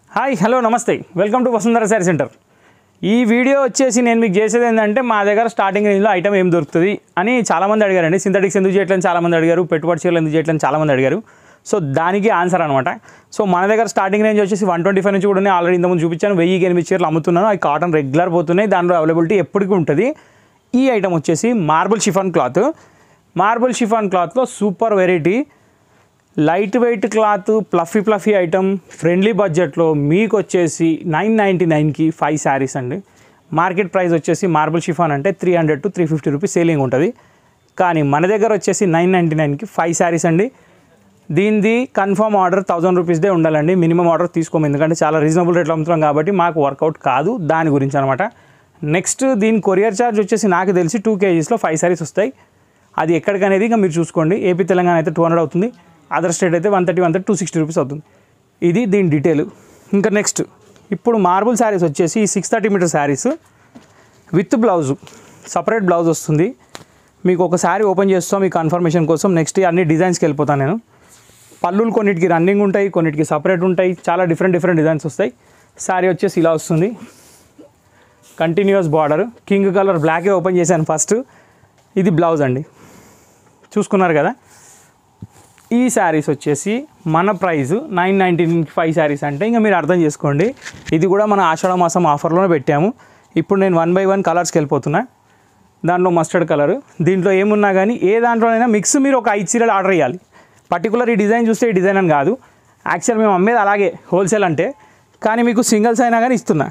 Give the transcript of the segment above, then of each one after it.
hi hello నమస్తే welcome to Vasundhara sari centre ఈ video వచ్చేసి నేను మీకు చేసేది ఏంటంటే మా దగ్గర స్టార్టింగ్ రేంజ్లో ఐటమ్ ఏం దొరుకుతుంది అని చాలామంది అడిగారండి సింథటిక్స్ ఎందుకు చేయట్లని చాలామంది అడిగారు పెట్టుబడి చీరలు ఎందుకు చేయట్లని చాలామంది అడిగారు సో దానికి ఆన్సర్ అనమాట సో మన దగ్గర స్టార్టింగ్ రేంజ్ వచ్చేసి వన్ ట్వంటీ ఫైవ్ నుంచి కూడా నేను ఆల్రెడీ ఇంతకుముందు చూపించాను వెయ్యికి ఎనిమిది చీరలు అమ్ముతున్నాను అవి కాటన్ రెగ్యులర్ పోతున్నాయి దానిలో అవైలబిలిటీ ఎప్పటికీ ఉంటుంది ఈ ఐటమ్ వచ్చేసి marble chiffon cloth marble chiffon క్లాత్లో super variety light weight cloth fluffy fluffy item friendly బడ్జెట్లో మీకు వచ్చేసి నైన్ నైంటీ నైన్కి ఫైవ్ శారీస్ అండి మార్కెట్ ప్రైస్ వచ్చేసి మార్బుల్ షిఫాన్ అంటే three hundred two three fifty rupees selling ఉంటుంది కానీ మన దగ్గర వచ్చేసి నైన్ నైంటీ నైన్కి ఫైవ్ శారీస్ అండి దీనిది కన్ఫర్మ్ ఆర్డర్ థౌజండ్ రూపీస్దే ఉండాలండి మినిమం ఆర్డర్ తీసుకోము ఎందుకంటే చాలా రీజనబుల్ రేట్లో అమ్ముతున్నాం కాబట్టి మాకు వర్కౌట్ కాదు దాని గురించి అనమాట నెక్స్ట్ దీని కొరియర్ ఛార్జ్ వచ్చేసి నాకు తెలిసి టూ కేజీస్లో ఫైవ్ సారీస్ వస్తాయి అది ఎక్కడికనేది ఇంకా మీరు చూసుకోండి ఏపీ తెలంగాణ అయితే టూ హండ్రెడ్ అవుతుంది అదర్ స్టేట్ అయితే one thirty one thirty two sixty rupees అవుతుంది ఇది దీని డీటెయిల్ ఇంకా నెక్స్ట్ ఇప్పుడు మార్బుల్ శారీస్ వచ్చేసి ఈ six thirty metre saris with blouse separate blouse వస్తుంది మీకు ఒక శారీ ఓపెన్ చేస్తాం మీ కన్ఫర్మేషన్ కోసం నెక్స్ట్ అన్ని డిజైన్స్కి వెళ్ళిపోతాను నేను పళ్ళులు కొన్నిటికి రన్నింగ్ ఉంటాయి కొన్నిటికి సపరేట్ ఉంటాయి చాలా డిఫరెంట్ డిఫరెంట్ డిజైన్స్ వస్తాయి శారీ వచ్చేసి ఇలా వస్తుంది కంటిన్యూస్ బార్డర్ కింగ్ కలర్ బ్లాకే ఓపెన్ చేశాను ఫస్ట్ ఇది బ్లౌజ్ అండి చూసుకున్నారు కదా ఈ శారీస్ వచ్చేసి మన price nine ninety five saris అంటే ఇంకా మీరు అర్థం చేసుకోండి ఇది కూడా మన ఆషాఢ మాసం ఆఫర్లోనే పెట్టాము ఇప్పుడు నేను వన్ బై వన్ కలర్స్కి వెళ్ళిపోతున్నా దాంట్లో మస్టర్డ్ కలర్ దీంట్లో ఏమున్నా కానీ ఏ దాంట్లోనైనా మిక్స్ మీరు ఒక ఐదు చీరలు ఆర్డర్ చేయాలి పర్టికులర్ ఈ డిజైన్ చూస్తే ఈ డిజైన్ అని కాదు యాక్చువల్ మేము అమ్మేది అలాగే హోల్సేల్ అంటే కానీ మీకు సింగిల్స్ అయినా కానీ ఇస్తున్నా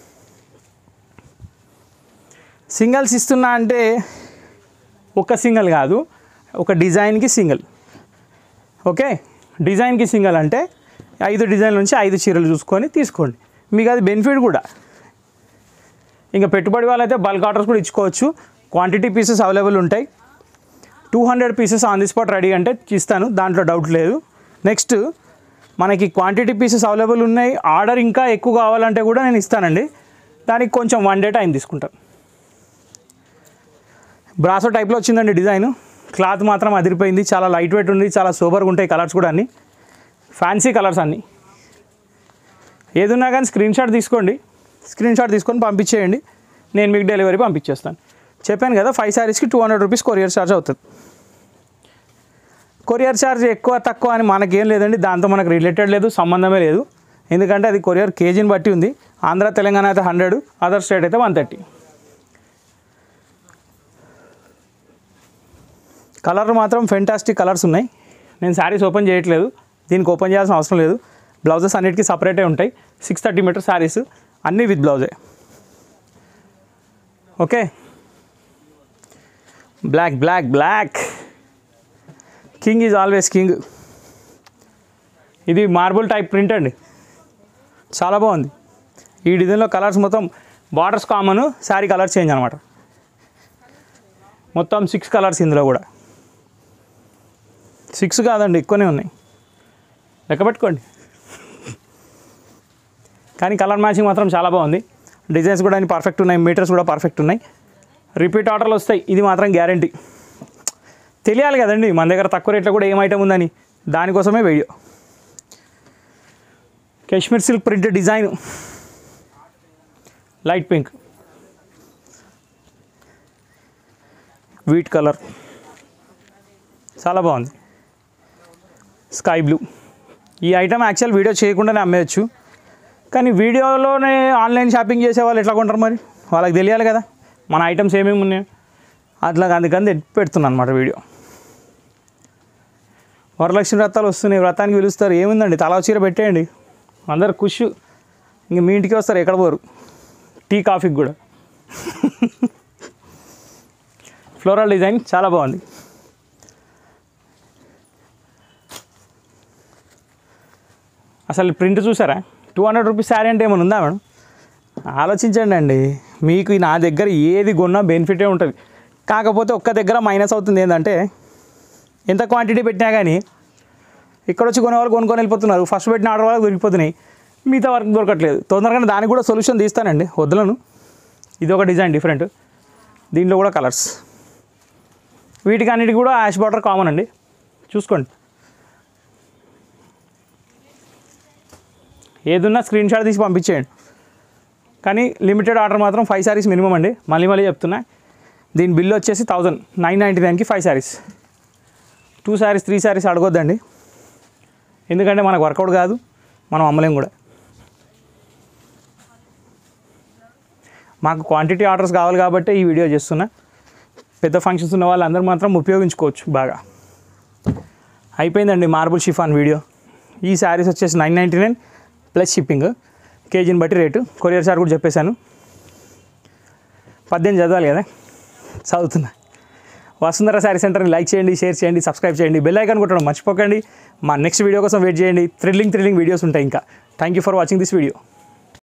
సింగిల్స్ ఇస్తున్నా అంటే ఒక సింగిల్ కాదు ఒక డిజైన్కి సింగిల్ ఓకే డిజైన్కి సింగిల్ అంటే ఐదు డిజైన్ల నుంచి ఐదు చీరలు చూసుకొని తీసుకోండి మీకు అది బెనిఫిట్ కూడా ఇంకా పెట్టుబడి వాళ్ళైతే బల్క్ ఆర్డర్స్ కూడా ఇచ్చుకోవచ్చు క్వాంటిటీ పీసెస్ అవైలబుల్ ఉంటాయి two hundred pieces on the spot ready అంటే ఇస్తాను దాంట్లో డౌట్ లేదు నెక్స్ట్ మనకి క్వాంటిటీ పీసెస్ అవైలబుల్ ఉన్నాయి ఆర్డర్ ఇంకా ఎక్కువ కావాలంటే కూడా నేను ఇస్తానండి దానికి కొంచెం వన్ డే టైం తీసుకుంటాను బ్రాసో టైప్లో వచ్చిందండి డిజైన్ క్లాత్ మాత్రం అదిరిపోయింది చాలా లైట్ వెయిట్ ఉంది చాలా సూపర్గా ఉంటాయి కలర్స్ కూడా అన్ని ఫ్యాన్సీ కలర్స్ అన్నీ ఏదున్నా కానీ స్క్రీన్ షాట్ తీసుకోండి స్క్రీన్ షాట్ తీసుకొని పంపించేయండి నేను మీకు డెలివరీ పంపించేస్తాను చెప్పాను కదా ఫైవ్ శారీస్కి two hundred rupees courier charge అవుతుంది కొరియర్ ఛార్జ్ ఎక్కువ తక్కువ అని మనకేం లేదండి దాంతో మనకు రిలేటెడ్ లేదు సంబంధమే లేదు ఎందుకంటే అది కొరియర్ కేజీని బట్టి ఉంది ఆంధ్ర తెలంగాణ అయితే హండ్రెడ్ అదర్ స్టేట్ అయితే వన్ థర్టీ కలర్ మాత్రం ఫెంటాస్టిక్ కలర్స్ ఉన్నాయి నేను శారీస్ ఓపెన్ చేయట్లేదు దీనికి ఓపెన్ చేయాల్సిన అవసరం లేదు బ్లౌజెస్ అన్నిటికీ సపరేటే ఉంటాయి సిక్స్ థర్టీ మీటర్ శారీస్ అన్నీ విత్ బ్లౌజే okay black black black king is always king ఇది మార్బుల్ టైప్ ప్రింట్ అండి చాలా బాగుంది ఈ డిజైన్లో కలర్స్ మొత్తం borders common sari colour change అనమాట మొత్తం సిక్స్ కలర్స్ ఇందులో కూడా సిక్స్ కాదండి ఎక్కువనే ఉన్నాయి లెక్క పెట్టుకోండి కానీ కలర్ మ్యాచింగ్ మాత్రం చాలా బాగుంది డిజైన్స్ కూడా అన్ని పర్ఫెక్ట్ ఉన్నాయి మీటర్స్ కూడా పర్ఫెక్ట్ ఉన్నాయి రిపీట్ ఆర్డర్లు వస్తాయి ఇది మాత్రం గ్యారంటీ తెలియాలి కదండి మన దగ్గర తక్కువ రేట్లో కూడా ఏం ఐటమ్ ఉందని దానికోసమే video Kashmir silk print design light pink wheat colour చాలా బాగుంది స్కై బ్లూ ఈ ఐటమ్ యాక్చువల్ వీడియో చేయకుండానే అమ్మేయచ్చు కానీ వీడియోలోనే ఆన్లైన్ షాపింగ్ చేసే వాళ్ళు ఎట్లా కొంటారు మరి వాళ్ళకి తెలియాలి కదా మన ఐటమ్స్ ఏమేమి ఉన్నాయో అట్లా అందుకని పెడుతున్నాను అనమాట వీడియో వరలక్ష్మి వ్రతాలు వస్తున్నాయి వ్రతానికి పిలుస్తారు ఏముందండి తలా చీర పెట్టేయండి అందరు ఖుష్ ఇంక మీ ఇంటికి వస్తారు ఎక్కడ పోరు టీ కాఫీకి కూడా ఫ్లోరల్ డిజైన్ చాలా బాగుంది అసలు ప్రింట్ చూసారా టూ హండ్రెడ్ రూపీస్ శారీ అంటే ఏమైనా ఉందా మేడం ఆలోచించండి అండి మీకు నా దగ్గర ఏది కొన్నా బెనిఫిటే ఉంటుంది కాకపోతే ఒక్క దగ్గర మైనస్ అవుతుంది ఏంటంటే ఎంత క్వాంటిటీ పెట్టినా కానీ ఇక్కడ వచ్చి కొనే వాళ్ళు కొనుక్కొని వెళ్ళిపోతున్నారు ఫస్ట్ పెట్టిన ఆర్డర్ వాళ్ళకి దొరికిపోతున్నాయి మిగతా వరకు దొరకట్లేదు తొందరగానే దానికి కూడా సొల్యూషన్ తీస్తానండి వద్దులను ఇది ఒక డిజైన్ డిఫరెంట్ దీంట్లో కూడా కలర్స్ వీటికి అన్నిటికి కూడా యాష్ బార్డర్ కామన్ అండి చూసుకోండి ఏదున్నా స్క్రీన్ షాట్ తీసి పంపించేయండి కానీ లిమిటెడ్ ఆర్డర్ మాత్రం ఫైవ్ శారీస్ మినిమం అండి మళ్ళీ మళ్ళీ చెప్తున్నా దీని బిల్ వచ్చేసి థౌజండ్ నైన్ నైంటీ నైన్కి five saris two saris three saris అడగొద్దండి ఎందుకంటే మనకు వర్కౌట్ కాదు మనం అమ్మలేం కూడా మాకు క్వాంటిటీ ఆర్డర్స్ కావాలి కాబట్టి ఈ వీడియో చేస్తున్నా పెద్ద ఫంక్షన్స్ ఉన్న వాళ్ళందరూ మాత్రం ఉపయోగించుకోవచ్చు బాగా అయిపోయిందండి మార్బుల్ షిఫాన్ వీడియో ఈ శారీస్ వచ్చేసి nine ninety nine plus shipping కేజీని బట్టి రేటు కొరియర్ చార్జ్ కూడా చెప్పేశాను పద్దెనిమిది చదవాలి కదా చదువుతున్నా వసుంధర శారీ సెంటర్ని లైక్ చేయండి షేర్ చేయండి సబ్స్క్రైబ్ చేయండి బెల్ ఐకాన్ కొట్టడం మర్చిపోకండి మా నెక్స్ట్ వీడియో కోసం వెయిట్ చేయండి థ్రిల్లింగ్ థ్రిల్లింగ్ వీడియోస్ ఉంటాయి ఇంకా thank you for watching this video